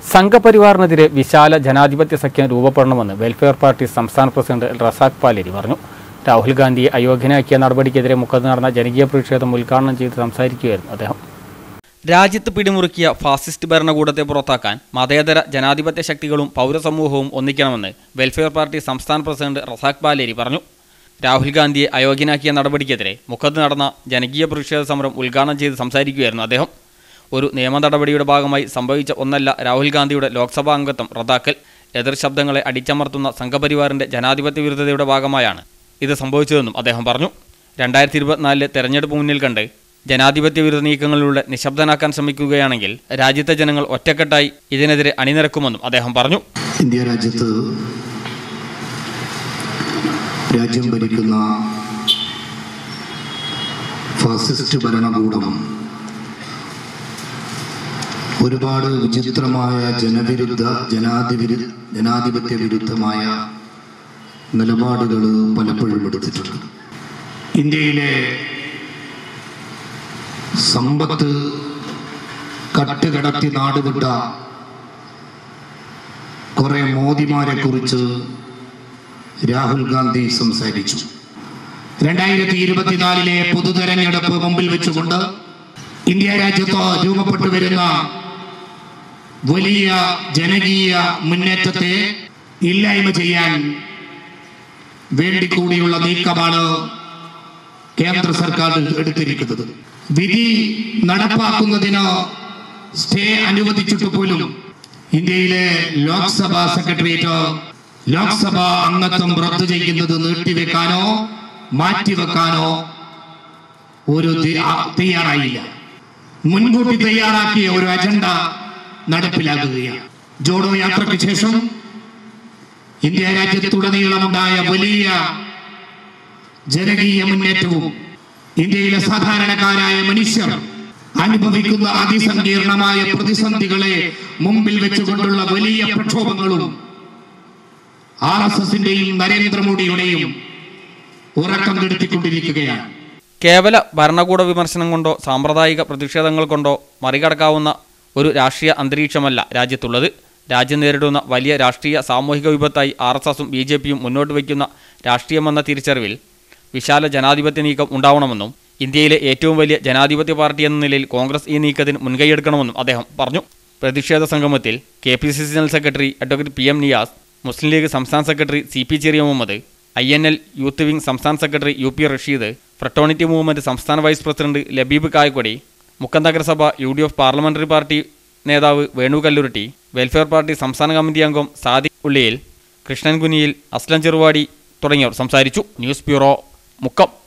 സംഘപരിവാറിനെതിരെ വിശാല ജനാധിപത്യ സഖ്യം രൂപപ്പെടണമെന്ന് വെൽഫെയർ പാർട്ടി സംസ്ഥാന പ്രസിഡന്റ് റസാഖ് പാലേരി പറഞ്ഞു രാഹുൽ ഗാന്ധിയെ അയോഗ്യനാക്കിയ നടപടിക്കെതിരെ മുഖത്ത് നടന്ന ജനകീയ പ്രതിഷേധം ഉദ്ഘാടനം ചെയ്ത് സംസാരിക്കുകയായിരുന്നു അദ്ദേഹം രാജ്യത്ത് പിടിമുറുക്കിയ ഫാസിസ്റ്റ് ഭരണകൂടത്തെ പുറത്താക്കാൻ മതേതര ജനാധിപത്യ ശക്തികളും പൗരസമൂഹവും ഒന്നിക്കണമെന്ന് വെൽഫെയർ പാർട്ടി സംസ്ഥാന പ്രസിഡന്റ് റസാഖ് പാലേരി പറഞ്ഞു രാഹുൽ ഗാന്ധിയെ അയോഗ്യനാക്കിയ നടപടിക്കെതിരെ മുഖത്ത് നടന്ന ജനകീയ പ്രതിഷേധ സമരം ഉദ്ഘാടനം ചെയ്ത് സംസാരിക്കുകയായിരുന്നു അദ്ദേഹം ഒരു നിയമ നടപടിയുടെ ഭാഗമായി സംഭവിച്ച ഒന്നല്ല രാഹുൽ ഗാന്ധിയുടെ ലോക്സഭാ അംഗത്വം റദ്ദാക്കൽ എതിർ ശബ്ദങ്ങളെ അടിച്ചമർത്തുന്ന സംഘപരിവാറിന്റെ ജനാധിപത്യ വിരുദ്ധതയുടെ ഭാഗമായാണ് ഇത് സംഭവിച്ചതെന്നും അദ്ദേഹം പറഞ്ഞു രണ്ടായിരത്തി ഇരുപത്തിനാലിലെ തെരഞ്ഞെടുപ്പ് മുന്നിൽ കണ്ട് ജനാധിപത്യ വിരുദ്ധ നീക്കങ്ങളിലൂടെ നിശബ്ദനാക്കാൻ ശ്രമിക്കുകയാണെങ്കിൽ രാജ്യത്തെ ജനങ്ങൾ ഒറ്റക്കെട്ടായി ഇതിനെതിരെ അണിനിരക്കുമെന്നും അദ്ദേഹം പറഞ്ഞു ഇന്ത്യ രാജ്യത്ത് രാജ്യം ഭരിക്കുന്ന ഫാസിസ്റ്റ് ഭരണകൂടം ഒരുപാട് വിചിത്രമായ ജനവിരുദ്ധ ജനാധിപതി ജനാധിപത്യ വിരുദ്ധമായ നിലപാടുകൾ പലപ്പോഴും എടുത്തിട്ടുണ്ട് ഇന്ത്യയിലെ സമ്പത്ത് കട്ടുകടത്തി നാടുവിട്ട കുറെ മോദിമാരെ കുറിച്ച് രാഹുൽ ഗാന്ധി സംസാരിച്ചു രണ്ടായിരത്തി ഇരുപത്തിനാലിലെ പൊതു തെരഞ്ഞെടുപ്പ് മുമ്പിൽ വെച്ചുകൊണ്ട് ഇന്ത്യ രാജ്യത്ത് രൂപപ്പെട്ടു വരുന്ന വലിയ ജനകീയ മുന്നേറ്റത്തെ ഇല്ലായ്മ ചെയ്യാൻ വേണ്ടി കൂടിയുള്ള നീക്കമാണ് കേന്ദ്ര സർക്കാർ എടുത്തിരിക്കുന്നത് വിധി നടപ്പാക്കുന്നതിന് സ്റ്റേ അനുവദിച്ചിട്ട് പോലും ഇന്ത്യയിലെ ലോക്സഭാ സെക്രട്ടേറിയറ്റ് ലോക്സഭാ അംഗത്വം റദ്ദു ചെയ്യുന്നത് നീട്ടിവെക്കാനോ മാറ്റിവെക്കാനോ ഒരു തി- ആ- തയ്യാറായില്ല മുൻകൂട്ടി തയ്യാറാക്കിയ ഒരു അജണ്ട നടപ്പിലാക്കുകയാണ് ജോഡോ യാത്രയ്ക്ക് ശേഷം ഇന്ത്യ രാജ്യത്തുടനീളമുണ്ടായ വലിയ ജനകീയ മുന്നേറ്റവും ഇന്ത്യയിലെ സാധാരണക്കാരായ മനുഷ്യർ അനുഭവിക്കുന്ന അതിസങ്കീർണമായ പ്രതിസന്ധികളെ മുമ്പിൽ വെച്ചുകൊണ്ടുള്ള വലിയ പ്രക്ഷോഭങ്ങളും ആർ എസ് എസിന്റെയും നരേന്ദ്രമോദിയുടെയും ഉറക്കം കെടുത്തിക്കൊണ്ടിരിക്കുകയാണ് കേവല ഭരണകൂട വിമർശനം കൊണ്ടോ സാമ്പ്രദായിക പ്രതിഷേധങ്ങൾ കൊണ്ടോ മറികടക്കാവുന്ന ഒരു രാഷ്ട്രീയ അന്തരീക്ഷമല്ല രാജ്യത്തുള്ളത് രാജ്യം നേരിടുന്ന വലിയ രാഷ്ട്രീയ സാമൂഹിക വിപത്തായി ആർ എസ് എസും ബി ജെ പിയും മുന്നോട്ട് വയ്ക്കുന്ന രാഷ്ട്രീയമെന്ന തിരിച്ചറിവിൽ വിശാല ജനാധിപത്യ നീക്കം ഉണ്ടാവണമെന്നും ഇന്ത്യയിലെ ഏറ്റവും വലിയ ജനാധിപത്യ പാർട്ടി എന്ന നിലയിൽ കോൺഗ്രസ് ഈ നീക്കത്തിന് മുൻകൈയെടുക്കണമെന്നും അദ്ദേഹം പറഞ്ഞു പ്രതിഷേധ സംഗമത്തിൽ K P C C general secretary advocate P M Niyas Muslim League സംസ്ഥാന secretary C P Cheriya Mohammed I N L youth wing സംസ്ഥാന secretary U P Rasheed fraternity movement സംസ്ഥാന വൈസ് പ്രസിഡന്റ് ലബീബ് കായക്കൊടി മുക്കം നഗരസഭ U D F parliamentary party നേതാവ് വേണു കല്ലുരുട്ടി വെൽഫെയർ പാർട്ടി സംസ്ഥാന committee അംഗം സാദിഖ് ഉള്ളിയിൽ കൃഷ്ണൻ കുനിയിൽ അസ്ലം ചെറുവാടി തുടങ്ങിയവർ സംസാരിച്ചു news bureau Mukkam